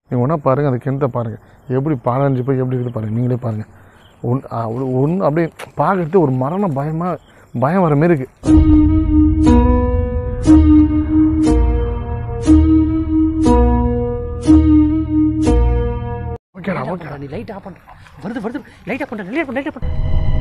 நீங்கள் ஒன்றா பாருங்கள் அந்த கிணத்தை பாருங்கள் எப்படி பாலஞ்சு போய் எப்படி இருக்குது பாருங்கள் நீங்களே பாருங்கள் ஒன் ஒன்று அப்படியே பார்க்கறது ஒரு மரண பயமாக பயம் வர மாரி இருக்குது ஓகேடா ஓகே நீ லைட் ஆஃப் பண்ண வருது வருது லைட் ஆஃப் பண்ண லைட் பண்ண லைட் பண்ண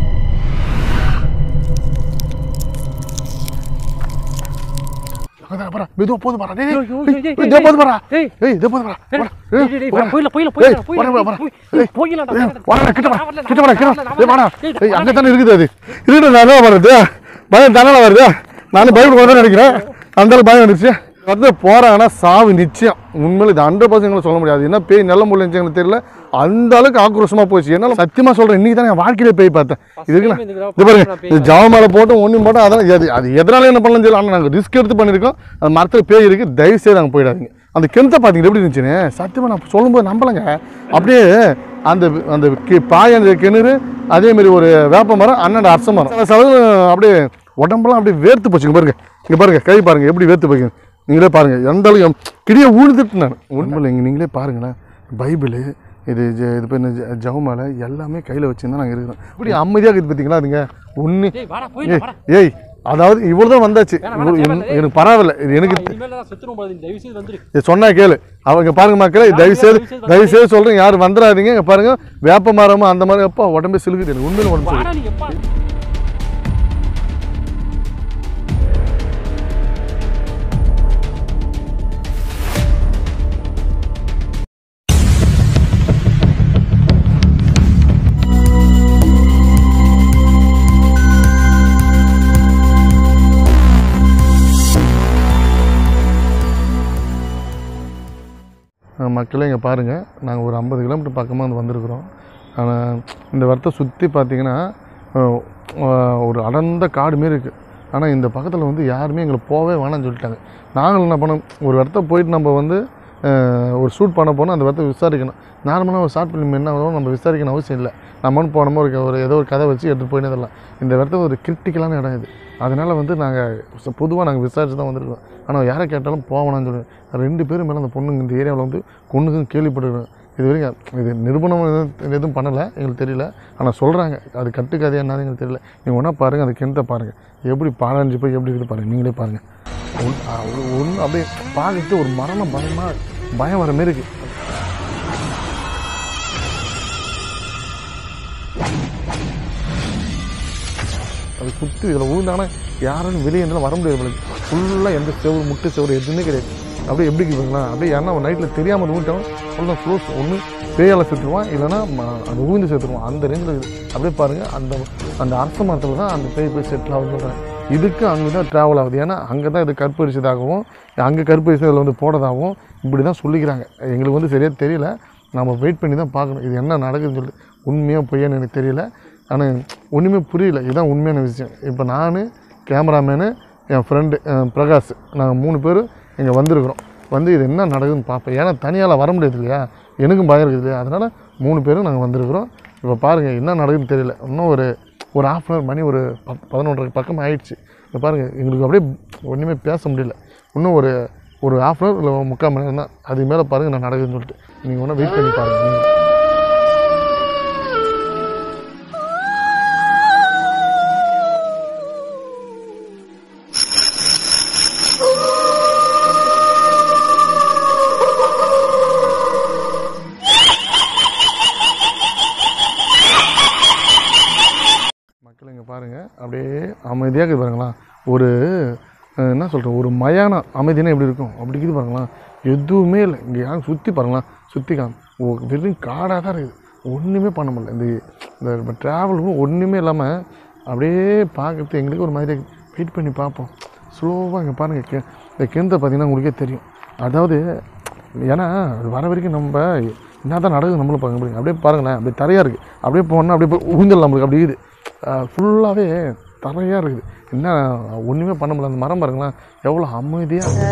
அதான் பாரா மெதுவா போது பாரா டேய் ஐயோ, ஐயோ, டேய், ஐயோ, இதோ போது பாரா ஏய். ஏய் இதோ போது பாரா டேய், வாடா. டேய், ஏய், டேய், டேய், வாடா. போயில, போயில, ஏய், போயில, போயில, வாடா, வாடா. போய், ஏய், போயிலடா, ஏய், வாடா. வாடா, கிட்ட வாடா, வரல, கிட்ட வாடா, வரல, கிட்ட வரல, வாடா. வரல. ஏய், ஏய், அங்கே தானே இருக்குது அது இருக்குது நல்லா வருது பயம் தானே வருது நானும் பயப்பட தான் நினைக்கிறேன் அந்த அளவுக்கு பயம் வந்துருச்சு வந்து போறாங்கன்னா சாவு நிச்சயம் உண்மையில இது ஹண்ட்ரட் பர்சன்ட் சொல்ல முடியாது என்ன பேய் நல்ல முள்ள எனக்கு தெரியல அந்த அளவுக்கு ஆக்ரோஷமா போச்சு என்னால சத்தியமா சொல்றேன் இன்னைக்கு தான் என் வாழ்க்கையில பேய் பார்த்தேன் இதுக்கு நான் இந்த தடவை இது பாருங்க நான் பேய் இது ஜாம மேல போட்டு ஒன்றும் போட்டோம் அதெல்லாம் எது அது எதனால என்ன பண்ணலாம் தெரியல ஆனால் நாங்கள் ரிஸ்க் எடுத்து பண்ணியிருக்கோம் அந்த மரத்தில் பேய் இருக்கு தயவு செய்து அங்கே போயிடாதீங்க அந்த கிணத்தை பார்த்தீங்க எப்படி இருந்துச்சுன்னு சத்தியமா நான் சொல்லும்போது நம்பலைங்க அப்படியே அந்த அந்த கி- பாய் அந்த கிணறு அதே மாதிரி ஒரு வேப்ப மரம் அண்ணன் அரச மரம் சில சதவீதம் அப்படியே உடம்பெல்லாம் அப்படியே வேர்த்து போச்சுங்க பாருங்க இங்க பாருங்க கை பாருங்க எப்படி வேர்த்து போய்க்கு நீங்களே பாருங்க எந்த அளவுக்கு கிடிய ஊழுதுட்டு நான் உண்மையில் இங்கே நீங்களே பாருங்களேன் பைபிளு இது ஜ- இது பேர் என்ன, ஜ- ஜெபமாலை எல்லாமே கையில் வச்சுருந்தா நாங்கள் இருக்கிறோம் இப்படி அமைதியாக இருக்குது பார்த்தீங்களா அதுங்க ஒன்று டேய், வாடா, போயிடலாம், வாடா. ஏய் அதாவது இவ்வளோ தான் வந்தாச்சு வேணாம், இவ்வளவு- வேணாம், எனக்கு- எனக்கு பரவாயில்ல இது எனக்கு இனிமேல் நான் செத்துரும் போல, நீ தயவு செய்து வந்துரு. இது சொன்னா கேளு அவங்க பாருங்க மக்களே தயவு செய்து தயவு செய்து சொல்றேன் யாரும் வந்துடாதீங்க இங்க பாருங்க வேப்ப மரமா அந்த மாதிரி அப்பா உடம்பே சிலுக்குது எனக்கு உண்மையில உடம்பு சிலுக்குது. வாடா, நீ எப்பா? அஹ் மக்களே இங்கே பாருங்கள் நாங்கள் ஒரு ஐம்பது கிலோமீட்டர் பக்கமாக வந்து வந்திருக்கிறோம் ஆனால் இந்த வரத்தை சுற்றி பார்த்தீங்கன்னா அஹ், அஹ், ஒரு அடர்ந்த காடு மாரி இருக்குது ஆனால் இந்த பக்கத்தில் வந்து யாருமே எங்களை போகவே வேணாம்னு சொல்லிட்டாங்க நாங்களும் என்ன பண்ணோம் ஒரு இடத்த போயிட்டு நம்ம வந்து அஹ், ஒரு ஷூட் பண்ண போனால் அந்த இடத்த விசாரிக்கணும் நார்மலாக ஒரு ஷார்ட் ஃபிலிம் என்ன ஆகும் நம்ம விசாரிக்கணும் அவசியம் இல்லை நம்மன்னு போனோமோ ஒரு ஒரு ஏதோ ஒரு கதை வச்சு எடுத்துகிட்டு போயினே தரலாம் இந்த இடத்துல ஒரு கிரிட்டிக்கலான இடம் இது அதனால் வந்து நாங்கள் பொதுவாக நாங்கள் விசாரிச்சு தான் வந்திருக்கோம் ஆனால் யாரை கேட்டாலும் போவேணாம்னு சொல்லி ரெண்டு பேரும் மேலே அந்த பொண்ணுங்க இந்த ஏரியாவில் வந்து கொண்டுக்கும் கேள்விப்பட்டிருக்கோம் இது வரைக்கும் இது நிரூபணம் எதுவும் எதுவும் பண்ணலை எங்களுக்கு தெரியல ஆனால் சொல்கிறாங்க அது கட்டுக்கதை என்னன்னு எங்களுக்கு தெரியல நீங்கள் ஒன்றா பாருங்கள் அந்த கிணத்தை பாருங்கள் எப்படி பாலஞ்சு போய் எப்படி இருக்குது பாருங்கள் நீங்களே பாருங்கள் ஒன்று அப்படியே பார்க்கறது ஒரு மரண பயமாக பயம் வர மாரி இருக்குது அது சுற்றி இதில் விழுந்தாங்கன்னா யாரும் வெளியே இருந்தாலும் வர முடியாது நம்மளுக்கு ஃபுல்லாக எந்த செவரு முட்டு செவரு எதுவுமே கிடையாது அப்படியே எப்படி இருக்குங்களா அப்படியே யாருன்னா நைட்டில் தெரியாமல் விழுந்துட்டோம் ஃபுல்லாக க்ளோஸ் ஒன்று பேயால் செத்துருவான் இல்லைன்னா ம- அந்த ஊந்து செத்துருவான் அந்த ரேஞ்சில் இருக்குது அப்படியே பாருங்கள் அந்த அந்த அரச மரத்தில் தான் அந்த பேய் போய் செட்டில் ஆகுதுன்னு சொல்கிறேன் இதுக்கு அங்கே தான் ட்ராவல் ஆகுது ஏன்னா அங்கே தான் இது கற்பழிச்சதாகவும் அங்கே கற்பழிச்சு இதில் வந்து போனதாகவும் இப்படி தான் சொல்லிக்கிறாங்க எங்களுக்கு வந்து சரியாக தெரியல நம்ம வெயிட் பண்ணி தான் பார்க்கணும் இது என்ன நடக்குதுன்னு சொல்லிட்டு உண்மையாக பொய்யான்னு எனக்கு தெரியல ஆனால் ஒன்றுமே புரியல இதுதான் உண்மையான விஷயம் இப்போ நான் கேமராமேனு என் ஃப்ரெண்டு பிரகாஷ் நாங்கள் மூணு பேர் இங்கே வந்திருக்கிறோம் வந்து இது என்ன நடக்குதுன்னு பார்ப்பேன் ஏன்னா தனியால் வர முடியாது இல்லையா எனக்கும் பயம் இருக்குது இல்லையா அதனால் மூணு பேரும் நாங்கள் வந்திருக்கிறோம் இப்போ பாருங்கள் என்ன நடக்குதுன்னு தெரியல இன்னும் ஒரு ஒரு ஆஃப் அன் மணி ஒரு பத் பதினொன்றரை பக்கம் ஆயிடுச்சு இப்போ பாருங்கள் எங்களுக்கு அப்படியே ஒன்றுமே பேச முடியல இன்னும் ஒரு ஒரு ஆஃப் அன் இல்லை முக்கால் மணி நேரம் தான் அது மேலே பாருங்கள் நான் நடக்குதுன்னு சொல்லிட்டு நீங்கள் ஒன்றா வெயிட் பண்ணி பாருங்கள் நீங்கள் மக்கள் இங்கே பாருங்கள் அப்படியே அமைதியாக இருக்குது பாருங்களா ஒரு அஹ், என்ன சொல்கிறேன் ஒரு மயான அமைதினா எப்படி இருக்கும் அப்படி இருக்குது பாருங்களா எதுவுமே இல்லை இங்கே யாரும் சுற்றி பாருங்களா சுற்றி காம் ஓ வெறும் காடாக தான் இருக்குது ஒன்றுமே பண்ண முடியல இந்த இந்த ட்ராவலும் ஒன்றுமே இல்லாமல் அப்படியே பார்க்கறது எங்களுக்கு ஒரு மாதிரி வெயிட் பண்ணி பார்ப்போம் ஸ்லோவாக இங்கே பாருங்கள் கே இந்த கிணத்தை பார்த்தீங்கன்னா உங்களுக்கே தெரியும் அதாவது ஏன்னா அது வர வரைக்கும் நம்ம என்ன தான் நடக்குது நம்மளும் பார்க்க முடியும் அப்படியே பாருங்களேன் அப்படியே தரையாக இருக்குது அப்படியே போனால் அப்படியே போய் ஊஞ்சல் நம்மளுக்கு அப்படி இருக்குது ஃபுல்லாகவே தரையாக இருக்குது என்ன ஒன்றுமே பண்ண முடியல அந்த மரம் பாருங்களேன் எவ்வளோ அமைதியாக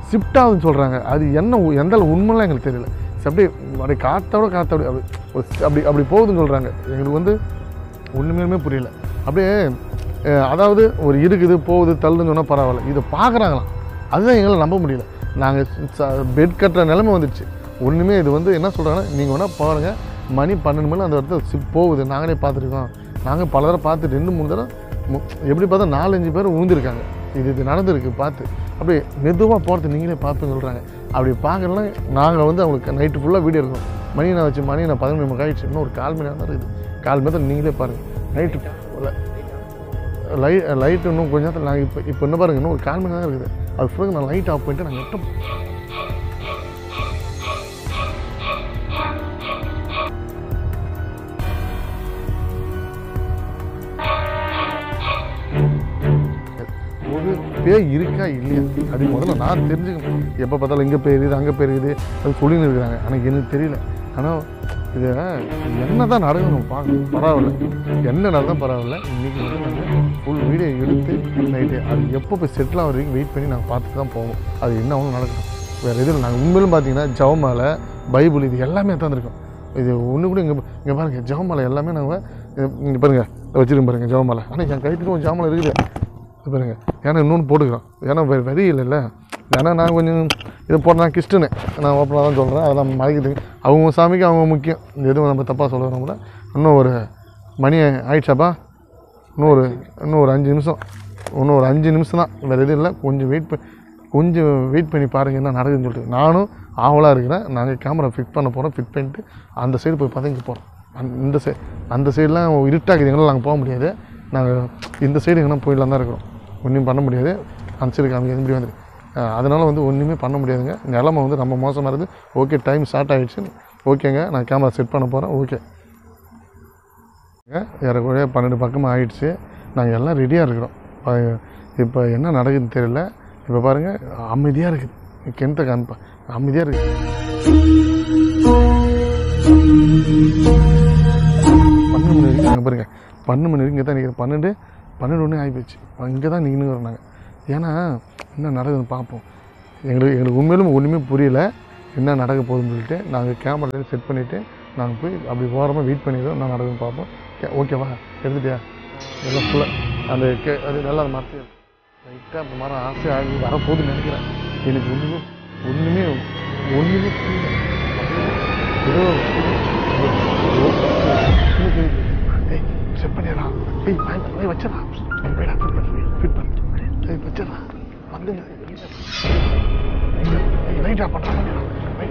ஷிஃப்ட் ஆகுதுன்னு சொல்கிறாங்க அது என்ன உ- எந்த அளவு உண்மைலாம் எங்களுக்கு தெரியல சரி, அப்படியே அப்படியே காற்றோட காற்று அப்படி அப்படி ஒரு சி- அப்படி அப்படி போகுதுன்னு சொல்கிறாங்க எங்களுக்கு வந்து ஒன்றுமே புரியல அப்படியே அஹ், அதாவது ஒரு இருக்குது போகுது தள்ளுன்னு சொன்னால் பரவாயில்ல இதை பார்க்குறாங்களாம் அதுதான் எங்களால் நம்ப முடியல நாங்கள் பெட் கட்டுற நிலைமை வந்துடுச்சு ஒன்றுமே இது வந்து என்ன சொல்கிறாங்கன்னா நீங்கள் வேணால் பாருங்கள் மணி பன்னெண்டு மணி அந்த இடத்துல சிப் போகுது நாங்களே பார்த்துருக்கோம் நாங்கள் பல தடவை பார்த்து ரெண்டு மூணு தடவை மு- எப்படி பார்த்தா நாலஞ்சு பேர் விழுந்திருக்காங்க இது இது நடந்திருக்கு பார்த்து அப்படியே மெதுவாக போகிறது நீங்களே பார்த்துன்னு சொல்கிறாங்க அப்படி பார்க்கலாம் நாங்கள் வந்து அவங்களுக்கு நைட்டு ஃபுல்லாக வீடியோ இருக்கோம் மணி நான் வச்சு மணி நான் பதினொன்று மணி ஆயிடுச்சு இன்னும் ஒரு கால் மணி நேரம் தான் இருக்குது கால் மணி நேரம் நீங்களே பாருங்கள் நைட்டு லை லைட் இன்னும் கொஞ்ச நேரத்தில் நாங்கள் இப்போ இப்போ என்ன பாருங்க இன்னும் ஒரு கால் மணி நேரம் இருக்குது அது ஃபுல்லாக நான் லைட் ஆஃப் பண்ணிட்டு நாங்கள் எட்டும் ஒரு பேய் இருக்கா இல்லையா அப்படி முதல்ல நான் தெரிஞ்சுக்கணும் எப்போ பார்த்தாலும் இங்கே பேர் இருக்குது அங்கே பேர் இருக்குது அது சொல்லின்னு இருக்கிறாங்க ஆனால் எனக்கு தெரியல ஆனால் இது என்ன தான் நடக்கணும் பார்க்கணும் பரவாயில்ல என்ன நடந்தால் பரவாயில்ல இன்றைக்கி வந்து நாங்கள் ஃபுல் வீடியோ எடுத்து நைட்டு அது எப்போ போய் செட்டில் ஆகிற வரைக்கும் வெயிட் பண்ணி நாங்கள் பார்த்துட்டு தான் போவோம் அது என்ன ஆகும் நடக்கணும் வேறு எதுவும் நாங்கள் உண்மையிலும் பார்த்தீங்கன்னா ஜவமாலை பைபிள் இது எல்லாமே தந்துருக்கோம் இது ஒன்று கூட இங்கே இங்கே பாருங்கள் ஜவமாலை எல்லாமே நாங்கள் இங்கே பாருங்கள் வச்சுருக்கோம் பாருங்கள் ஜவமாலை ஆனால் என் கைத்துக்கு ஒரு ஜவமாலை இருக்குது இது பாருங்க ஏன்னா இன்னொன்று போட்டுக்கிறோம் ஏன்னா வெ வெறி இல்லைல்ல ஏன்னா நான் கொஞ்சம் இதை போட்டு நான் கிறிஸ்டனு நான் ஓப்பனாக தான் சொல்கிறேன் அதெல்லாம் மறைக்குது அவங்க சாமிக்கு அவங்க முக்கியம் இந்த எதுவும் நம்ம தப்பாக சொல்ல கூட இன்னும் ஒரு மணி ஆயிடுச்சாப்பா இன்னும் ஒரு இன்னும் ஒரு அஞ்சு நிமிஷம் இன்னும் ஒரு அஞ்சு நிமிஷம் தான் வேறு எதுவும் இல்லை கொஞ்சம் வெயிட் பண்ணி கொஞ்சம் வெயிட் பண்ணி பாருங்கள் என்ன நடக்குதுன்னு சொல்லிட்டு நானும் ஆவலாக இருக்கிறேன் நாங்கள் கேமரா ஃபிட் பண்ண போகிறோம் ஃபிட் பண்ணிட்டு அந்த சைடு போய் பதுங்கி போகிறோம் அந்த இந்த சைடு அந்த சைடெலாம் இருட்டாக்குது எங்களால் நாங்கள் போக முடியாது நாங்கள் இந்த சைடு எங்கன்னா போயிடலாம் தான் இருக்கிறோம் ஒன்றும் பண்ண முடியாது அந்த சைடு காமிக்க எப்படி வந்துரு அதனால் வந்து ஒன்றுமே பண்ண முடியாதுங்க நிலமை வந்து ரொம்ப மோசமாக இருக்குது ஓகே டைம் ஸ்டார்ட் ஆகிடுச்சு ஓகேங்க நான் கேமரா செட் பண்ண போகிறேன் ஓகே ஏறக்குறைய பன்னெண்டு பக்கமாக ஆயிடுச்சு நாங்கள் எல்லாம் ரெடியாக இருக்கிறோம் ப- இப்போ என்ன நடக்குதுன்னு தெரியல இப்போ பாருங்கள் அமைதியாக இருக்குது கிணத்த காண்பா அமைதியாக இருக்குது பன்னெண்டு மணி வரைக்கும் நாங்கள் பாருங்க பன்னெண்டு மணி வரைக்கும் இங்கே தான் நிற்கிறோம் பன்னெண்டு பன்னெண்டு ஒன்று ஆகி போச்சு இங்கே தான் நின்று வரோம் நாங்கள் ஏன்னா என்ன நடக்குதுன்னு பார்ப்போம் எங்களுக்கு எங்களுக்கு உண்மையிலும் ஒன்றுமே புரியல என்ன நடக்க போகுதுன்னு சொல்லிட்டு நாங்கள் கேமரா செட் பண்ணிவிட்டு நாங்கள் போய் அப்படி ஓரமாக வெயிட் பண்ணிடுறோம் நான் நடக்குதுன்னு பார்ப்போம் கே- ஓகேவா எடுத்துட்டியா எல்லாம் ஃபுல்லாக அந்த கே அது நல்லா அந்த மரத்து லைட்டாக அந்த மரம் ஆசை ஆகி வரப்போகுதுன்னு நினைக்கிறேன் எனக்கு ஒன்றுமே ஒன்றுமே ஒன்றுமே புரியல ஏதோ ஏய் செட் பண்ணிடலாம் ஏய் பயப்பட ஏய் வச்சிடலாம் போய்டா ஃபிட் பண்ணு ஃபிட் பண்ணு ஏய் வச்சிடலாம் வந்துங்க லைட் ஆஃப் பண்ணுறாங்க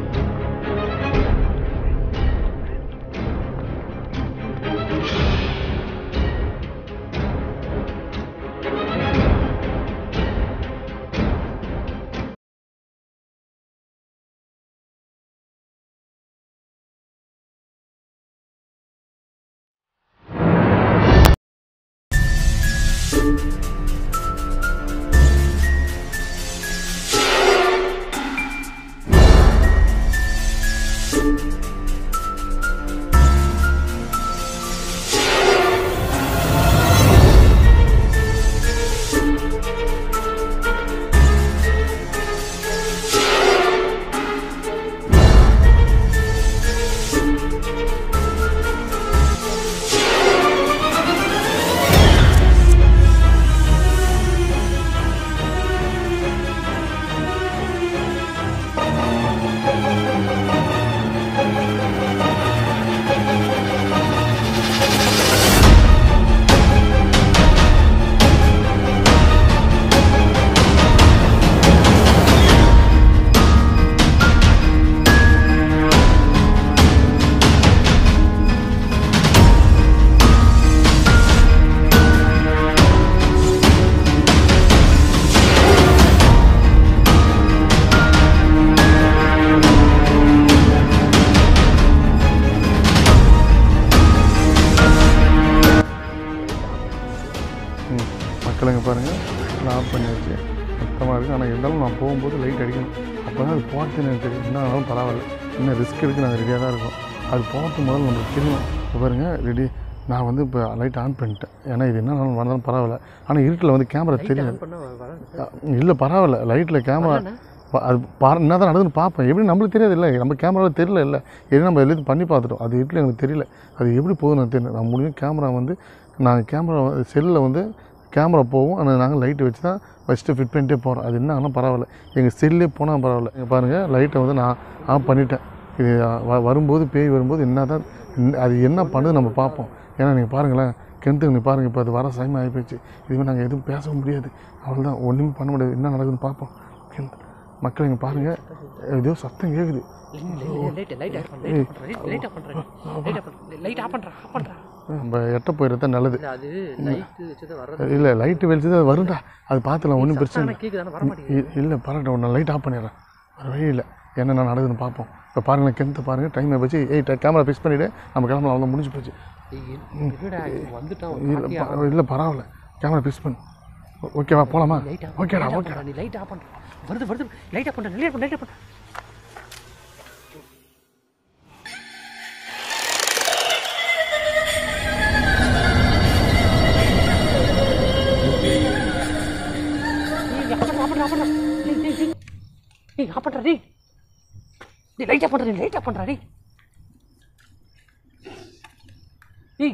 ம் மக்களுங்க பாருங்கள் நான் ஆஃப் பண்ணியாச்சு சுத்தமாக இருக்குது ஆனால் இருந்தாலும் நான் போகும்போது லைட் அடிக்கணும் அப்போ தான் அது போகிறது எனக்கு தெரியும் என்ன ஆனாலும் பரவாயில்ல இன்னும் ரிஸ்க் எடுத்து நாங்கள் ரெடியாக தான் இருக்கோம் அது போகிறது முதல்ல நம்மளுக்கு தெரியணும் இப்போ பாருங்க ரெடி நான் வந்து இப்போ லைட் ஆன் பண்ணிட்டேன் ஏன்னா இது என்ன ஆனாலும் வந்தாலும் பரவாயில்ல ஆனால் இருட்டில் வந்து கேமரா தெரியாது பண்ண வராது இல்லை பரவாயில்ல லைட்டில் கேமரா பா- அது பா என்ன தான் நடக்குதுன்னு பார்ப்பேன் எப்படி நம்மளுக்கு தெரியாது இல்லை நம்ம கேமராவில் தெரியல இல்லை எது நம்ம எல்லாத்தையும் பண்ணி பார்த்துட்டோம் அது எப்படி எனக்கு தெரியல அது எப்படி போகுதுன்னு எனக்கு தெரியல நான் முடியும் கேமரா வந்து நாங்கள் கேமரா செல்லில் வந்து கேமரா போகும் ஆனால் நாங்கள் லைட்டை வச்சு தான் ஃபஸ்ட்டு ஃபிட் பண்ணிட்டே போகிறோம் அது என்ன ஆனால் பரவாயில்ல எங்கள் செல்லே போனால் பரவாயில்ல இங்கே பாருங்கள் லைட்டை வந்து நான் ஆஃப் பண்ணிட்டேன் இது வ- வரும்போது பேய் வரும்போது என்ன தான் அது என்ன பண்ணுது நம்ம பார்ப்போம் ஏன்னா நீங்கள் பாருங்களேன் கிணத்துக்கு நீ பாருங்கள் இப்போ அது வர சமயம் ஆகி போச்சு இதுமாதிரி நாங்கள் எதுவும் பேசவும் முடியாது அவ்வளோதான் ஒன்றுமே பண்ண முடியாது என்ன நடக்குதுன்னு பார்ப்போம் கிணத்து மக்கள் இங்கே பாருங்கள் ஏதோ சத்தம் கேட்குது லைட் லைட் ஆஃப் பண்ணு லைட் ஆஃப் பண்றேன் லைட் ஆஃப் பண்ணு லைட் ஆஃப் பண்றேன் ஆஃப் பண்றேன் நம்ம எட்ட போயிடுறது நல்லது இல்ல அது லைட் வச்சது வர்றது இல்லை லைட்டு வெளிச்சது அது வரும்டா அது பார்த்துலாம் ஒன்றும் பிரச்சனை இல்லை கேக்குதானே வர மாட்டேங்குது இல்லை பரவாயில்ல ஒன்று லைட் ஆஃப் பண்ணிடுறேன் வேறு வழி இல்லை என்னென்ன நடக்குதுன்னு பார்ப்போம் இப்போ பாருங்களேன் கிணத்து பாருங்கள் டைமை வச்சு ஏய் கேமரா ஃபிக்ஸ் பண்ணிவிட்டு நம்ம கிளம்பலாம் அவ்வளோ முடிஞ்சு போச்சு ஏய், என்னடா இது வந்துட்டான் இல்லை ப- இல்லை பரவாயில்ல கேமரா ஃபிக்ஸ் பண்ணு ஓ- ஓகேவா போகலாமா லைட் ஆஃப் ஓகேடா ஓகே நீ லைட் ஆஃப் பண்ற வருது வருது லைட் ஆஃப் பண்ற லைட் ஆஃப் லைட் ஆஃப் பண்ணு ஏய், ஆஃப் பண்றா, ஆஃப் பண்றா, ஆஃப் பண்றா. டேய், டேய், டேய். ஏய், ஆஃப் பண்றா, டேய். டேய், லைட் ஆஃப் பண்றா, டேய், லைட் ஆஃப் பண்றா, டேய். ஏய்,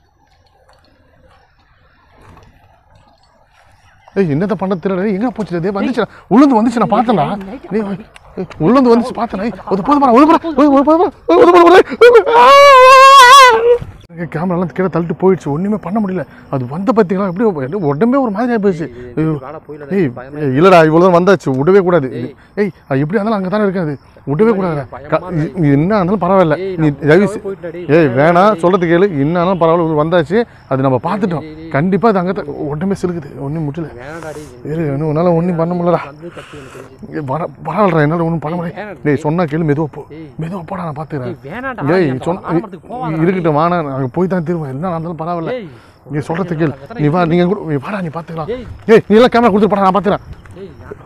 ஏய் என்னத்த பண்ண தெரியல எங்கே போச்சு அது வந்துச்சு உள்ளந்து வந்துச்சு நான் பார்த்தேன்டா நீ ஏய், உள்ளந்து வந்துச்சு பார்த்தேன் ஒரு போது பாரு ஒரு கேமராலாம் கீழே தள்ளிட்டு போயிடுச்சு ஒன்றுமே பண்ண முடியல அது வந்த பார்த்தீங்களா எப்படி எப்படி உடம்பே ஒரு மாதிரி ஆகி போயிடுச்சு ஐயோ. வாடா, போயிடலாம். ஏய் ஏய், இல்லடா இவ்வளோ வந்தாச்சு விடவே கூடாது ஏய் அது எப்படி இருந்தாலும் அங்கே தானே இருக்காது விடவே கூடாது நீ என்ன இருந்தாலும் பரவாயில்ல நீ தயவு செய்- போயிட்டுடா, டேய். ஏய் வேணாம் சொல்றது கேளு என்ன ஆனாலும் பரவாயில்ல இது வந்தாச்சு அது நம்ம பார்த்துட்டோம் கண்டிப்பாக அது அங்கே உடம்பே சிலுக்குது ஒன்றும் முடியல வேணாம்டா, டேய். இரு இன்னும் உன்னால் ஒன்றும் பண்ண முடியலடா வந்து தப்பு எனக்கு தெரிஞ்சு. ஏய், வர பரவாயில்லடா என்னால் ஒன்றும் பண்ண முடியல டேய் சொன்னா கேளு மெதுவாக போ மெதுவாக போடா நான் பார்த்துக்கிறேன் ஏய், வேணாம்டா, ஏய் நீ அந்த சொன்ன ஆலமரத்துக்கு போகாதடா. இருக்கட்டும் வாணா நாங்கள் போய் தான் திரும்ப என்ன நடந்தாலும் பரவாயில்ல ஏய். நீ சொல்றது கேளு நீ வா நீங்கள் கூட நீ வாடா நீ பார்த்துக்கலாம் ஏய். ஏய் நீ எல்லாம் கேமரா கொடுத்து போடா நான் பார்த்துக்கிறேன் ஏய், நான்-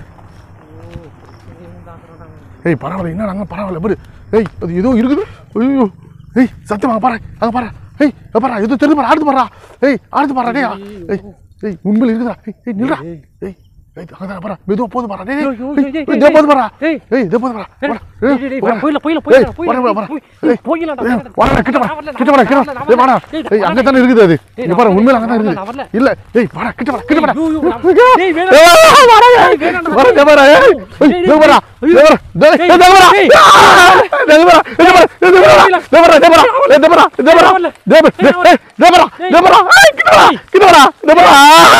ஏய் பரவாயில்ல என்ன நாங்கள் பரவாயில்ல பாரு ஏய் அது ஏதோ இருக்குது ஐயோ ஏய் சத்தியமா அங்க பாரு அங்கே பாரு ஏய் அங்க பாரு ஏதோ தெரிஞ்சு பாரு அடுத்து பாரா ஏய் அடுத்து பாரா டேய் ஏய் ஏய் உண்மையில் இருக்குதா ஏய் ஏய் நில்றா ஏய் ஏய் அங்கே பாரா மெதுவாக போது பாரா டேய் ஐயோ, ஏய், ஐயோ, ஏய், ஏய், ஏய், இதோ போது பாரா ஏய். ஏய் இதோ போது பாரா ஏய், வாடா. டேய், ஏய், டேய், டேய், வாடா. போயிடலாம், போயிடலாம், ஏய், போயிடலாம், வாடா, வாடா. போயிடலாம். ஏய், போயிடலாம்டா, ஏய், வரல, வாடா, வரல, கிட்ட வாடா, வரல, கிட்ட வாடா, கிட்ட வரல, வாடா. வரல, ஏய், வாடா. ஏய், ஏய், வரல. அங்கே தானே இருக்குது அது ஏய், இங்க நான் பாரு வரல, உண்மையில அங்கே தான் நான் இருக்குது வரல. இல்ல ஏய் வாடா கிட்ட வாடா கிட்ட வாடா ஐயோ, ஐயோ, நான்- ஏய், டேய், வேணாம். ஏய், வாடா, ஏய். வேணாம்டா. வாடா, இதோ பாரா, ஏய். ஏய், டேய், இதோ பாரா, டேய், இதோ பாரா, டேய், டேய், இதோ பாரா. டேய். ஆ, இதோ பாரா, இதோ பாரா, இதோ பாரா, இதோ பாரா, இதோ பாரா, இதோ பாரா, இதோ பாரா, வரல. இதோ பாரா, டேய், டேய், இதோ பாரா, இதோ பாரா. ஏய், கிட்ட வாடா, கிட்ட வாடா, இதோ பாரா.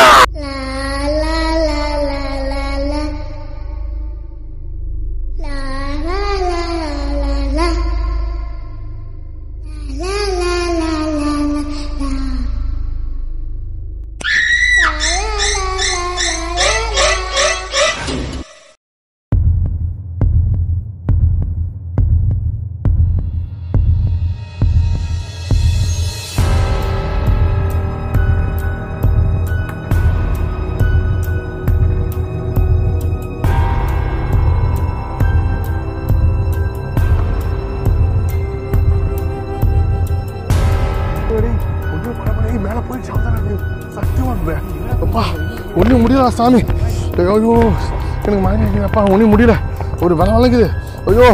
டேய், ஒண்ணும் பண்ண முடியாது. ஏய், மேல போயிடுச்சு, அவ்வளவுதான் அது. சத்தியமா இருந்தேன். அப்பா ஒன்றும் முடியல சாமி ஐயோ எனக்கு மாதிரி இருக்குது அப்பா ஒன்றும் முடியல ஒரு பலம் வளங்குது ஐயோ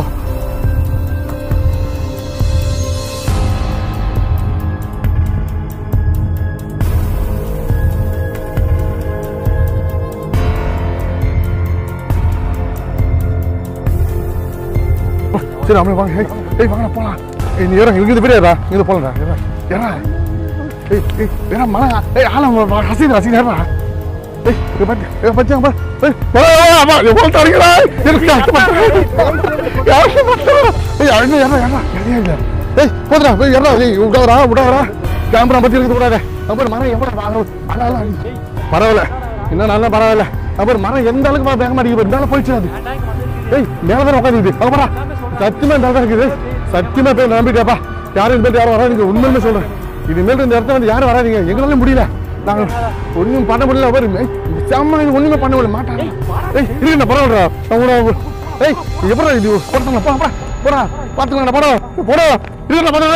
சரி அப்படியே வாங்க ஏய் ஏய் வாங்கடா போலாம் ஏய் நீ இறங்க இங்கிருந்து போயிடாதா இங்கிருந்து போலடா இறா இறா ஏய் ஏய் இறா மழை ஏய் ஆலம் ஹசீன் ஹசீன் இறா ஏய் இங்க பாத்து ஏய் பச்சா பா ஏய் வா வா வா எவ்வளோ தரீங்களா எனக்கு யாருக்கு பத்து யாருக்கு பத்து ஏய் அண்ணா இறா இறா இறா இல்ல ஏய் போதுடா போய் இறா ஏய் விடாதடா விடாதடா கேமரா பத்தி இருக்குது கூடாது அப்புறம் மரம் எவ்வளோ வாங்க அதெல்லாம் பரவாயில்ல இன்னும் நல்லா பரவாயில்ல அப்புறம் மரம் எந்த அளவுக்கு வேக மாட்டேங்குது இருந்தாலும் போயிடுச்சு அது ஏய் மேல தான் உட்காந்துக்குது அப்புறம் சத்தியமா இந்த தான் இருக்குது சத்தியமா போய் நம்பிட்டேப்பா யாரும் இந்த யாரும் வராதீங்க உண்மையுமே சொல்றேன் இனிமேல் இந்த இடத்துல வந்து யாரும் வராதீங்க எங்களால முடியல நாங்க ஒண்ணும் பண்ண முடியல அவர் செம்ம இது ஒண்ணுமே பண்ண முடியல மாட்டாங்க ஏய் இருக்கு பரவாயில்ல நான் கூட ஏய் எப்படி இது போடுறாங்க போ போடா போடா பாத்துக்கலாம் போடா போடா இருக்கு போடா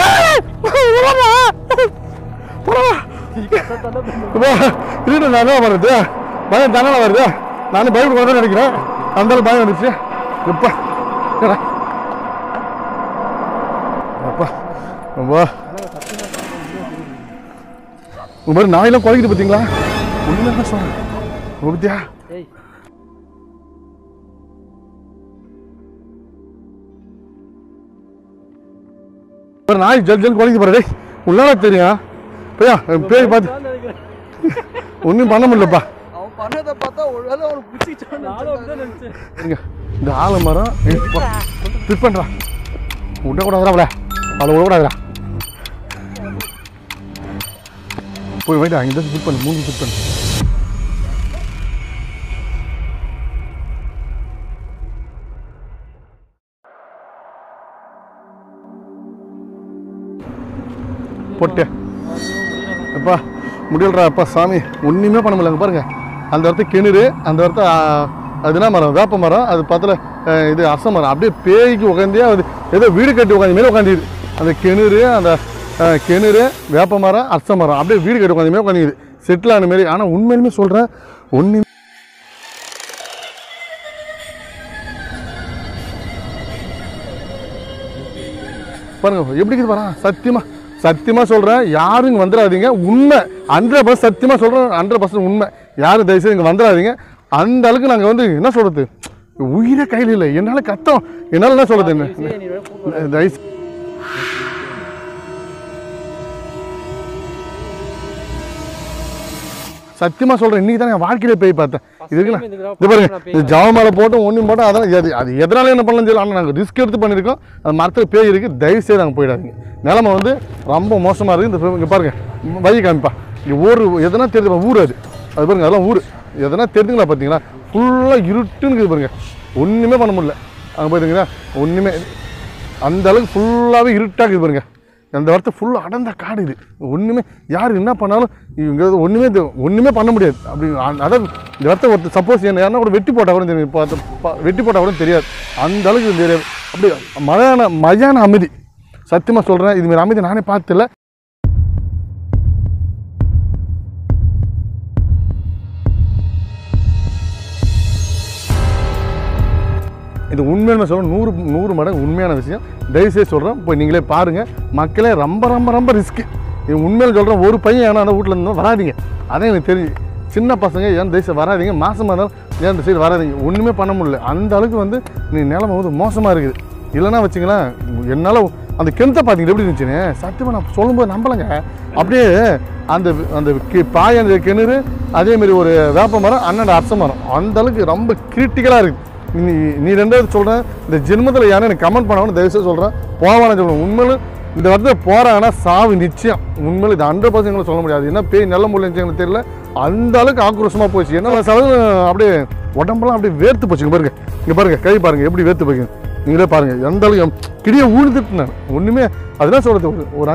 போடா இருக்கு நான் என்ன வருது பயம் தானே வருது நானும் பயப்பட வரேன்னு நினைக்கிறேன் அந்த அளவுக்கு பயம் வந்துச்சு எப்பா ஏடா அப்பா ரொம்ப உங்க மாதிரி நாயெல்லாம் குறைக்குது பார்த்தீங்களா ஒன்றுமே என்ன சொன்னேன் பத்தியா ஏய் ஒரு நாய் ஜல் ஜல் குறைக்குது பாரு டேய் உள்ளாட தெரியும் பையா பேய் பார்த்து ஒன்றும் பண்ண முடியலப்பா அவன் பண்ணதை பார்த்தா ஒருவேளை அவனுக்கு பிடிச்சிட்டான்னு நானும் அப்படிதான் நினைச்சேன் இருங்க இந்த ஆலமரம் ஃபிட் பண்ணுறான் விடக்கூடாதுடா அவளை அவளை விடக்கூடாதுடா போய் வைடா இங்கே ஃபிட் பண்ணு மூணு ஃபிட் பண்ணு போட்டு அப்பா முடியலடா அப்பா சாமி ஒன்றுமே பண்ண முடியல அங்க பாருங்க அந்த இடத்து கிணறு அந்த இடத்த அது என்ன மரம் வேப்ப மரம் அது பக்கத்தில் இது அரச மரம் அப்படியே பேய்க்கு உட்காந்தே அது ஏதோ வீடு கட்டி உட்காந்த மாரி உட்காந்துது அந்த கிணறு அந்த அஹ், கிணறு வேப்ப மரம் அரச மரம் அப்படியே வீடு கட்டி உட்காந்த மாரி உட்காந்துது செட்டில் ஆன மாரி ஆனால் உண்மையிலுமே சொல்கிறேன் ஒன்று பாருங்க எப்படி இருக்குது பாருங்க சத்தியமா சத்தியமா சொல்றேன் யாரும் இங்க வந்துடாதீங்க உண்மை ஹண்ட்ரட் பர்சன்ட் சத்தியமா சொல்றேன் ஹண்ட்ரட் பர்சன்ட் உண்மை யாரும் தயவுசெய்து இங்க வந்துடாதீங்க அந்த அளவுக்கு நாங்க வந்து என்ன சொல்றது உயிரே கையில் இல்லை என்னால கத்தம் என்னால என்ன சொல்றது என்ன சரி, நீ வேணா கூப்பிடு. தயவு சத்தியமா சொல்றேன் இன்னைக்கு தான் என் வாழ்க்கையில போய் பார்த்தேன் இதுக்கு நான் இந்த தடவை இது பாருங்க நான் பேய் இது ஜாமால போட்டு ஒன்றும் போட்டு அதெல்லாம் எது அது எதனால என்ன பண்ணலாம் தெரியல ஆனால் நாங்கள் ரிஸ்க் எடுத்து பண்ணியிருக்கோம் அது மரத்தில் பேய் இருக்குது தயவு செய்து நாங்கள் போயிடாதீங்க நிலமை வந்து ரொம்ப மோசமாக இருக்குது இந்த இங்கே பாருங்க வழி காமிப்பா இங்கே ஊர் எதனா தெரியுது ஊர் அது அது பாருங்க அதெல்லாம் ஊர் எதனா தெரிஞ்சுங்களா பார்த்தீங்களா ஃபுல்லாக இருட்டுன்னு இருக்குது பாருங்க ஒன்றுமே பண்ண முடியல அங்கே பார்த்தீங்கன்னா ஒன்றுமே அந்த அளவுக்கு ஃபுல்லாகவே இருட்டாக இருக்குது பாருங்க அந்த வார்த்தை ஃபுல்லாக அடர்ந்த காடு இது ஒன்றுமே யார் என்ன பண்ணாலும் இவங்க ஒன்றுமே ஒன்றுமே பண்ண முடியாது அப்படி அ- அதாவது இந்த வார்த்தை ஒருத்தர் சப்போஸ் என்ன யாருன்னா கூட வெட்டி போட்டால் கூட தெரியும் பார்த்து பா- வெட்டி போட்டால் கூட தெரியாது அந்த அளவுக்கு இது தெரியாது அப்படி மழையான மழையான அமைதி சத்தியமாக சொல்கிறேன் இதுமாரி அமைதி நானே பார்த்ததில்ல இது உண்மையான சொல்கிறேன் நூறு நூறு மடங்கு உண்மையான விஷயம் தயவுசெய்து சொல்கிறேன் போய் நீங்களே பாருங்கள் மக்களே ரொம்ப ரொம்ப ரொம்ப ரிஸ்க்கு இது உண்மையில சொல்கிறேன் ஒரு பையன் ஏன்னா அந்த வீட்டில் இருந்தோம் வராதீங்க அதான் எனக்கு தெரிஞ்சு சின்ன பசங்க ஏன் தயவுசெய்து வராதீங்க மாசமாக இருந்தாலும் ஏன் இந்த சைடு வராதீங்க ஒன்றுமே பண்ண முடியல அந்த அளவுக்கு வந்து நீ நிலமை வந்து மோசமாக இருக்குது இல்லைன்னா வச்சுங்களேன் என்னால் அந்த கிணத்தை பார்த்தீங்க எப்படி இருந்துச்சுன்னு சத்தியமாக நான் சொல்லும்போது நம்பலைங்க அப்படியே அந்த அந்த கி- பாய் அந்த கிணறு அதேமாரி ஒரு வேப்ப மரம் அண்ணன் அரச மரம் அந்த அளவுக்கு ரொம்ப கிரிட்டிக்கலாக இருக்குது நீ நீ ரெண்டாவது சொல்கிறேன் இந்த ஜென்மத்தில் யாரும் எனக்கு கமெண்ட் பண்ணவனு தயவுசெய்து சொல்கிறேன் போவானு சொல்லுவேன் உண்மையில இந்த வருஷம் போகிறாங்கன்னா சாவு நிச்சயம் உண்மையில இது ஹண்ட்ரட் பர்சன்ட் சொல்ல முடியாது என்ன பேய் நல்ல முடியலன்னு எனக்கு தெரியல அந்த அளவுக்கு ஆக்ரோஷமாக போச்சு என்ன சதவீதம் அப்படியே உடம்பெல்லாம் அப்படியே வேர்த்து போச்சு இங்க பாருங்க இங்கே பாருங்க கை பாருங்க எப்படி வேர்த்து போய்க்கு நீங்களே பாருங்க எந்த அளவுக்கு கிடிய ஊழ்ந்துட்டு நான் ஒன்றுமே அதெல்லாம் சொல்கிறது ஒரு ஒரு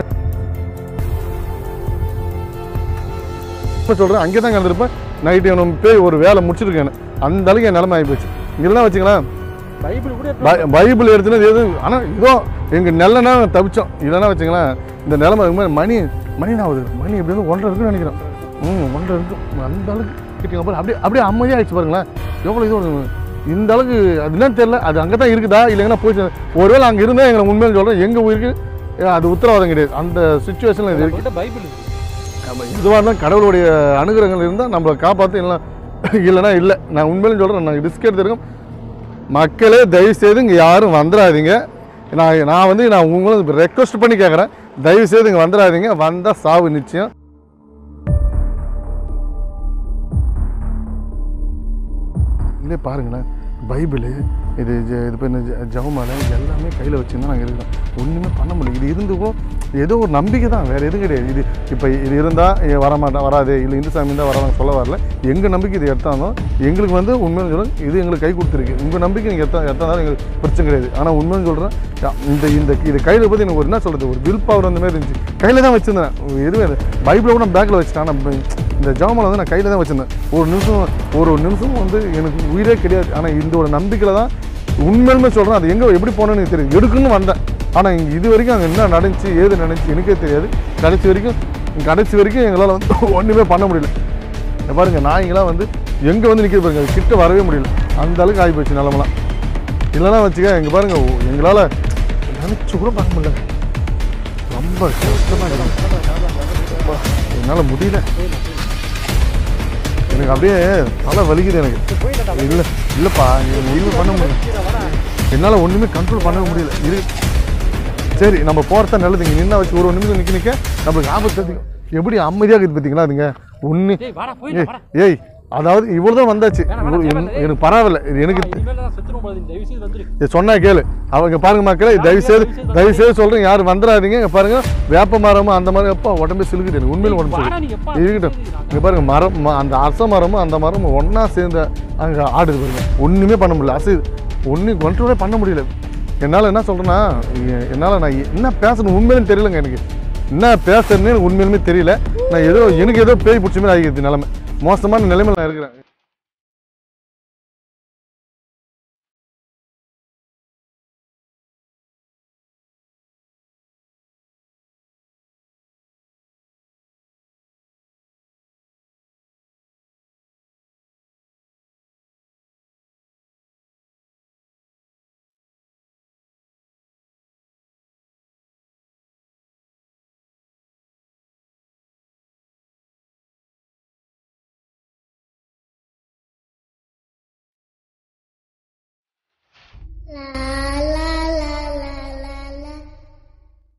இப்போ சொல்கிறேன் அங்கே தான் கலந்துருப்பேன் நைட்டு எனக்கு போய் ஒரு வேலை முடிச்சிருக்கேன் அந்த அளவுக்கு என் நிலைமை ஆகி போச்சு இல்லைன்னா வச்சுங்களேன் பைபிள் கூட பை- பைபிள் எடுத்துனது எது ஆனால் இதோ எங்கள் நெல்லனா தப்பிச்சோம் இல்லைன்னா வச்சுங்களேன் இந்த நிலைமை இதுக்கு மேல மணி மணி நான் ஆகுது மணி எப்படி வந்து ஒன்றரை இருக்குன்னு நினைக்கிறேன் ம் ஒன்றரை இருக்கும் அந்த அளவுக்கு கிட்டிங்க பாரு அப்படியே அப்படியே அமைதியாக ஆயிடுச்சு பாருங்களேன் எவ்வளோ இது ஒரு- இந்த அளவுக்கு அது என்னன்னு தெரியல அது அங்கே தான் இருக்குதா இல்லைங்கன்னா போய் ஒருவேளை அங்கே இருந்தால் எங்களை உண்மையில சொல்கிறேன் எங்கள் உயிருக்கு அது உத்தரவாதம் கிடையாது அந்த சுச்சுவேஷனில் இது இருக்கு கிட்ட பைபிள் இருக்கு நம்ம இதுவாக இருந்தால் கடவுளுடைய அனுகிரகங்கள் இருந்தால் நம்மளை காப்பாற்று இல்லைனா இல்லைனா இல்லை நான் உண்மையிலும் சொல்கிறேன் நான் ரிஸ்க் எடுத்திருக்கேன் மக்களே தயவு செய்து இங்கே யாரும் வந்துடாதீங்க நான் நான் வந்து நான் உங்களை ரெக்வஸ்ட் பண்ணி கேட்குறேன் தயவு செய்து இங்கே வந்துடாதீங்க வந்தால் சாவு நிச்சயம் இல்லே பாருங்களேன் பைபிளு இது ஜ- இது பண்ண ஜவமாலை இது எல்லாமே கையில் வச்சுருந்தா நாங்கள் இருக்கோம் ஒன்றுமே பண்ண முடியல இது இருந்துக்கும் ஏதோ ஒரு நம்பிக்கை தான் வேறு எதுவும் கிடையாது இது இப்போ இது இருந்தால் வர மாட்டேன் வராது இல்லை இந்து சாமி தான் வராங்க சொல்ல வரல எங்கள் நம்பிக்கை இது எடுத்தாலும் எங்களுக்கு வந்து உண்மையில சொல்கிறேன் இது எங்களுக்கு கை கொடுத்துருக்கு உங்கள் நம்பிக்கை நீங்கள் எத்தா எத்தாலும் எங்களுக்கு பிரச்சனை கிடையாது ஆனால் உண்மைன்னு சொல்கிறேன் இந்த இந்த இது கையில் பற்றி எனக்கு ஒரு என்ன சொல்கிறது ஒரு வில் பவர் அந்த மாதிரி இருந்துச்சு கையில் தான் வச்சுருந்தேன் எதுவுமே இல்லை பைபிளை கூட பேக்கில் வச்சுட்டேன் ஆனால் இந்த ஜாமான் வந்து நான் கையில் தான் வச்சுருந்தேன் ஒரு நிமிஷம் ஒரு ஒரு நிமிஷம் வந்து எனக்கு உயிரே கிடையாது ஆனால் இந்த ஒரு நம்பிக்கையில் தான் உண்மையிலுமே சொல்கிறேன் அது எங்கே எப்படி போனேன்னு எனக்கு தெரியும் எடுக்குன்னு வந்தேன் ஆனால் இங்கே இது வரைக்கும் அங்கே என்ன நடந்துச்சு ஏது நடந்துச்சு எனக்கே தெரியாது கடைசி வரைக்கும் கடைசி வரைக்கும் எங்களால் வந்து ஒன்றுமே பண்ண முடியல இங்க பாருங்க நாய்ங்களாம் வந்து எங்கே வந்து நிற்கிது பாருங்க அது கிட்ட வரவே முடியல அந்த அளவுக்கு ஆகி போச்சு நிலமெல்லாம் இல்லைன்னா வச்சுக்க இங்கே பாருங்க ஓ, எங்களால் நினச்சி கூட பார்க்க முடியல ரொம்ப கஷ்டமாக இருக்கு என்னால் முடியல எனக்கு அப்படியே தலை வலிக்குது எனக்கு இல்லை இல்லைப்பா ஒன்றுமே பண்ண முடியல என்னால் ஒன்றுமே கண்ட்ரோல் பண்ண முடியல இரு சரி நம்ம போகிறத நல்லது இங்கே நின்னா வச்சு ஒரு ஒரு நிமிஷம் நிற்க நிற்க நம்மளுக்கு ஆபத்து அதிகம் எப்படி அமைதியாக இருக்குது பார்த்தீங்களா அதுங்க ஒன்று டேய் வாடா போயிடலாம் வாடா ஏய் அதாவது இவ்வளோ தான் வந்தாச்சு வேணாம், வேணாம், இவ்வளவு- தேவையில்லை. எனக்கு பரவாயில்ல இது எனக்கு இனிமேல் தான் செத்துரும் போல தயவு செய்து வந்துரு இது சொன்னா கேளு அவங்க பாருங்க மக்களே தயவு செய்து தயவு செய்து சொல்றேன் யாரும் வந்துடாதீங்க இங்க பாருங்க வேப்ப மரமும் அந்த மரம் எப்பா உடம்பே சிலுக்குது எனக்கு உண்மையில உடம்பு வாடா சிலுக்குது. நீ எப்பா இருக்கட்டும் இங்க பாருங்க மரம் ம- அந்த அரச மரமும் அந்த மரமும் ஒண்ணா சேர்ந்து அங்க ஆடுது பாருங்க ஒண்ணுமே பண்ண முடியல அசைது ஒண்ணு கண்ட்ரோலே பண்ண முடியல என்னால என்ன சொல்றேன்னா எ- என்னால நான் என்ன பேசணும் உண்மையிலும் தெரியலங்க எனக்கு என்ன பேசுறதுன்னு எனக்கு உண்மையிலுமே தெரியல நான் ஏதோ எனக்கு ஏதோ பேய் பிடிச்ச மாதிரி ஆகிடுது நிலைமை மோசமான நிலைமையில நான் இருக்கிறேன் La